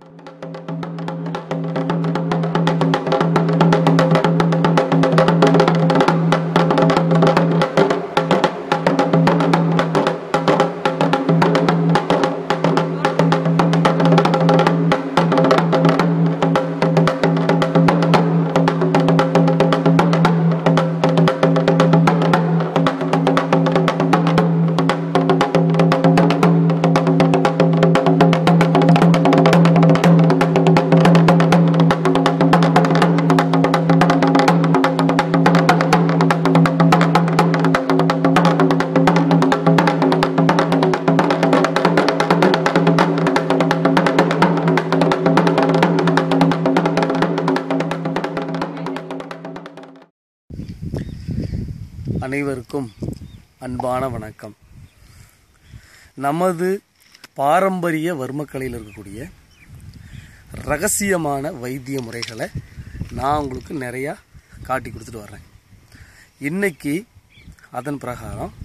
அனைவருக்கும் அன்பான வணக்கம் நமது பாரம்பரிய வர்மக்கலையில் இருக்கக்கூடிய ரகசியமான வைத்திய முறைகளை நான் உங்களுக்கு நிறையா காட்டி கொடுத்துட்டு வர்றேன் இன்னைக்கு அதன் பிரகாரம்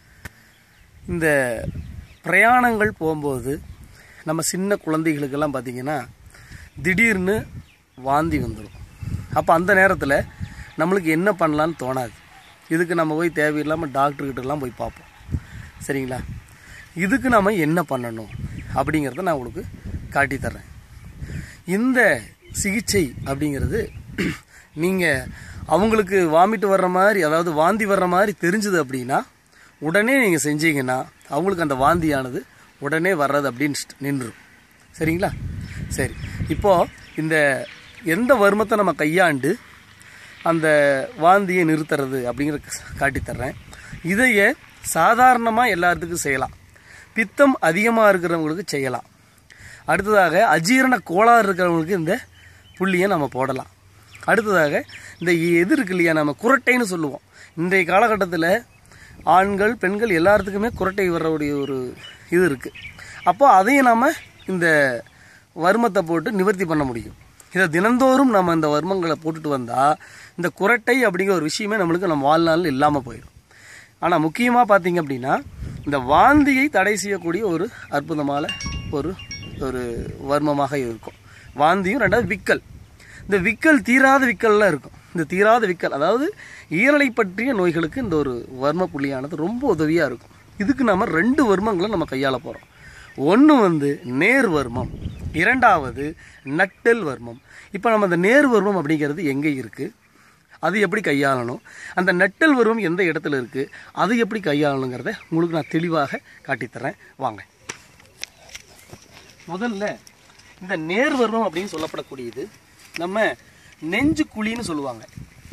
இந்த பிரயாணங்கள் போகும்போது நம்ம சின்ன குழந்தைகளுக்கெல்லாம் பார்த்திங்கன்னா திடீர்னு வாந்தி வந்துடும் அப்போ அந்த நேரத்தில் நம்மளுக்கு என்ன பண்ணலான்னு தோணாது இதுக்கு நம்ம போய் தேவையில்லாமல் டாக்டர்கிட்டலாம் போய் பார்ப்போம் சரிங்களா இதுக்கு நம்ம என்ன பண்ணணும் அப்படிங்கிறத நான் உங்களுக்கு காட்டித்தர்றேன் இந்த சிகிச்சை அப்படிங்கிறது நீங்கள் அவங்களுக்கு வாமிட்டு வர்ற மாதிரி அதாவது வாந்தி வர்ற மாதிரி தெரிஞ்சுது அப்படின்னா உடனே நீங்கள் செஞ்சீங்கன்னா அவங்களுக்கு அந்த வாந்தியானது உடனே வர்றது அப்படின்னு நின்றும் சரிங்களா சரி இப்போது இந்த எந்த வர்மத்தை நம்ம கையாண்டு அந்த வாந்தியை நிறுத்துறது அப்படிங்கிற காட்டித்தர்றேன் இதையே சாதாரணமாக எல்லாத்துக்கும் செய்யலாம் பித்தம் அதிகமாக இருக்கிறவங்களுக்கு செய்யலாம் அடுத்ததாக அஜீரண கோளாறு இருக்கிறவங்களுக்கு இந்த புள்ளியை நம்ம போடலாம் அடுத்ததாக இந்த எது இருக்கு இல்லையா நம்ம குரட்டைன்னு சொல்லுவோம் இன்றைய காலகட்டத்தில் ஆண்கள் பெண்கள் எல்லாத்துக்குமே குரட்டை வரக்கூடிய ஒரு இது இருக்குது அப்போ அதையும் நாம் இந்த வர்மத்தை போட்டு நிவர்த்தி பண்ண முடியும் இதை தினந்தோறும் நம்ம இந்த வர்மங்களை போட்டுட்டு வந்தால் இந்த குரட்டை அப்படிங்கிற ஒரு விஷயமே நம்மளுக்கு நம்ம வாழ்நாளில் இல்லாமல் போயிடும் ஆனால் முக்கியமாக பார்த்தீங்க அப்படின்னா இந்த வாந்தியை தடை செய்யக்கூடிய ஒரு அற்புதமான ஒரு ஒரு வர்மமாக இருக்கும் வாந்தியும் ரெண்டாவது விக்கல் இந்த விக்கல் தீராத விக்கல்லாம் இருக்கும் இந்த தீராத விக்கல் அதாவது ஈரலை பற்றிய நோய்களுக்கு இந்த ஒரு வர்ம புள்ளியானது ரொம்ப உதவியாக இருக்கும் இதுக்கு நம்ம ரெண்டு வர்மங்களை நம்ம கையாள போகிறோம் ஒன்று வந்து நேர் வர்மம் இரண்டாவது நட்டல் வர்மம் இப்போ நம்ம அந்த நேர் வர்மம் அப்படிங்கிறது எங்கே இருக்குது அது எப்படி கையாளணும் அந்த நெட்டல் வர்மம் எந்த இடத்துல இருக்குது அது எப்படி கையாளணுங்கிறத உங்களுக்கு நான் தெளிவாக காட்டித்தரேன் வாங்க முதல்ல இந்த நேர் வர்மம் அப்படின்னு சொல்லப்படக்கூடியது நம்ம நெஞ்சு குழின்னு சொல்லுவாங்க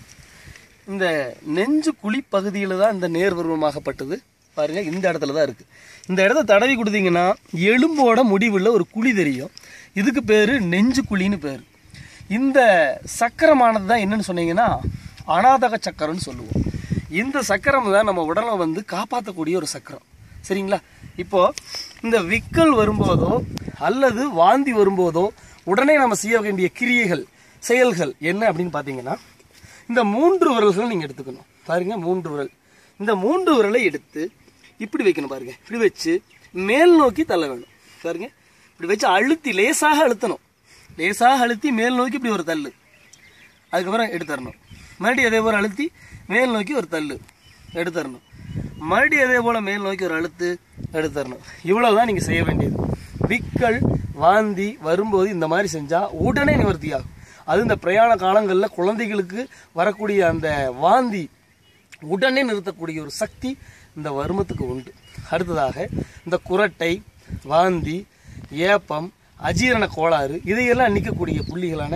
இந்த நெஞ்சு குழி பகுதியில் தான் இந்த நேர் வர்மமாகப்பட்டது பாருங்க இந்த இடத்துல தான் இருக்குது இந்த இடத்த தடவி கொடுத்தீங்கன்னா எலும்போட முடிவில் ஒரு குழி தெரியும் இதுக்கு பேர் நெஞ்சு குழின்னு பேர் இந்த சக்கரமானது தான் என்னன்னு சொன்னீங்கன்னா அனாதக சக்கரம்னு சொல்லுவோம் இந்த சக்கரம் தான் நம்ம உடலை வந்து காப்பாற்றக்கூடிய ஒரு சக்கரம் சரிங்களா இப்போ இந்த விக்கல் வரும்போதோ அல்லது வாந்தி வரும்போதோ உடனே நம்ம செய்ய வேண்டிய கிரியைகள் செயல்கள் என்ன அப்படின்னு பார்த்தீங்கன்னா இந்த மூன்று விரல்கள் நீங்கள் எடுத்துக்கணும் பாருங்க மூன்று விரல் இந்த மூன்று விரலை எடுத்து இப்படி வைக்கணும் பாருங்க இப்படி வச்சு மேல் நோக்கி தள்ள வேணும் பாருங்க இப்படி வச்சு அழுத்தி லேசாக அழுத்தணும் லேசாக அழுத்தி மேல் நோக்கி இப்படி ஒரு தள்ளு அதுக்கப்புறம் எடுத்துடணும் மறுபடியும் அதே போல் அழுத்தி மேல் நோக்கி ஒரு தள்ளு எடுத்துடணும் மறுபடியும் அதே போல் மேல் நோக்கி ஒரு அழுத்து எடுத்துடணும் இவ்வளோ தான் நீங்கள் செய்ய வேண்டியது விக்கல் வாந்தி வரும்போது இந்த மாதிரி செஞ்சால் உடனே நிவர்த்தி ஆகும் அது இந்த பிரயாண காலங்களில் குழந்தைகளுக்கு வரக்கூடிய அந்த வாந்தி உடனே நிறுத்தக்கூடிய ஒரு சக்தி இந்த வர்மத்துக்கு உண்டு அடுத்ததாக இந்த குரட்டை வாந்தி ஏப்பம் அஜீரண கோளாறு இதையெல்லாம் நிற்கக்கூடிய புள்ளிகளான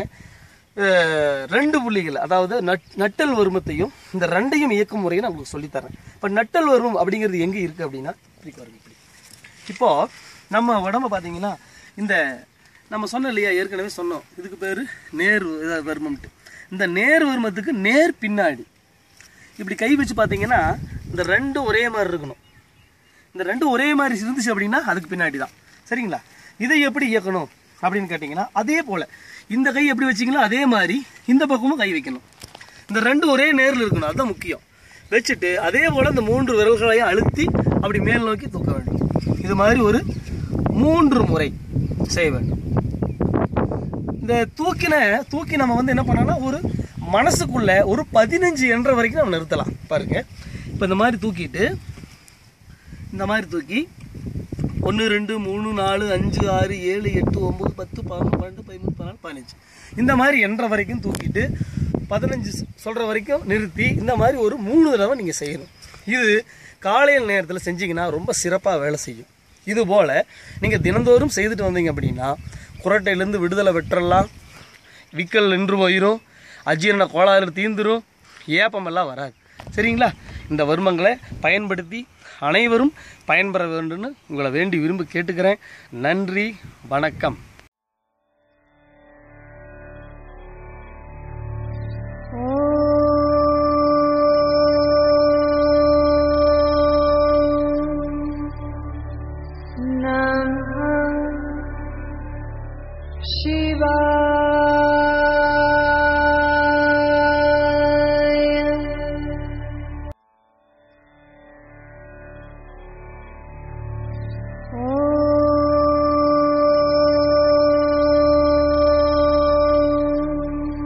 அஹ், ரெண்டு புள்ளிகள் அதாவது நட் நட்டல் வர்மத்தையும் இந்த ரெண்டையும் இயக்கும் முறையை நான் உங்களுக்கு சொல்லித்தரேன் இப்போ நட்டல் வர்மம் அப்படிங்கிறது எங்கே இருக்குது அப்படின்னா இப்படி பாருங்க இப்படி இப்போ நம்ம உடம்ப பார்த்தீங்கன்னா இந்த நம்ம சொன்னோம் இல்லையா ஏற்கனவே சொன்னோம் இதுக்கு பேர் நேர் இத- வர்மம்ட்டு இந்த நேர் வர்மத்துக்கு நேர் பின்னாடி இப்படி கை வச்சு பார்த்தீங்கன்னா இந்த ரெண்டும் ஒரே மாதிரி இருக்கணும் இந்த ரெண்டும் ஒரே மாதிரி இருந்துச்சு அப்படின்னா அதுக்கு பின்னாடி தான் சரிங்களா இதை எப்படி இயக்கணும் அப்படின்னு கேட்டிங்கன்னா அதே போல் இந்த கை எப்படி வச்சிங்களோ அதே மாதிரி இந்த பக்கமும் கை வைக்கணும் இந்த ரெண்டும் ஒரே நேரில் இருக்கணும் அதுதான் முக்கியம் வச்சுட்டு அதே போல் இந்த மூன்று விரல்களையும் அழுத்தி அப்படி மேல் நோக்கி தூக்க வேண்டும் இது மாதிரி ஒரு மூன்று முறை செய்ய வேண்டும் இந்த தூக்கின தூக்கி நம்ம வந்து என்ன பண்ணோம்னா ஒரு மனசுக்குள்ள ஒரு பதினஞ்சு என்ற வரைக்கும் நம்ம நிறுத்தலாம் பாருங்க இப்போ இந்த மாதிரி தூக்கிட்டு இந்த மாதிரி தூக்கி ஒன்று ரெண்டு மூணு நாலு அஞ்சு ஆறு ஏழு எட்டு ஒம்பது பத்து பதினொன்று பன்னெண்டு பதிமூணு பதினாலு பதினஞ்சு இந்த மாதிரி என்ற வரைக்கும் தூக்கிட்டு பதினஞ்சு சொல்கிற வரைக்கும் நிறுத்தி இந்த மாதிரி ஒரு மூணு தடவை நீங்கள் செய்யணும் இது காலையில் நேரத்தில் செஞ்சீங்கன்னா ரொம்ப சிறப்பாக வேலை செய்யும் இது போல் நீங்கள் தினந்தோறும் செய்துட்டு வந்தீங்க அப்படின்னா குரட்டையிலேருந்து விடுதலை வெட்டுறலாம் விக்கல் நின்று போயிடும் அஜீரண கோளாறு தீந்துரும் ஏப்பமெல்லாம் வராது சரிங்களா இந்த வருமங்களை பயன்படுத்தி அனைவரும் பயன்பெற வேண்டும்னு உங்களை வேண்டி விரும்பி கேட்டுக்கிறேன் நன்றி வணக்கம்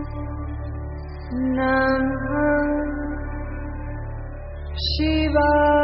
Shiva.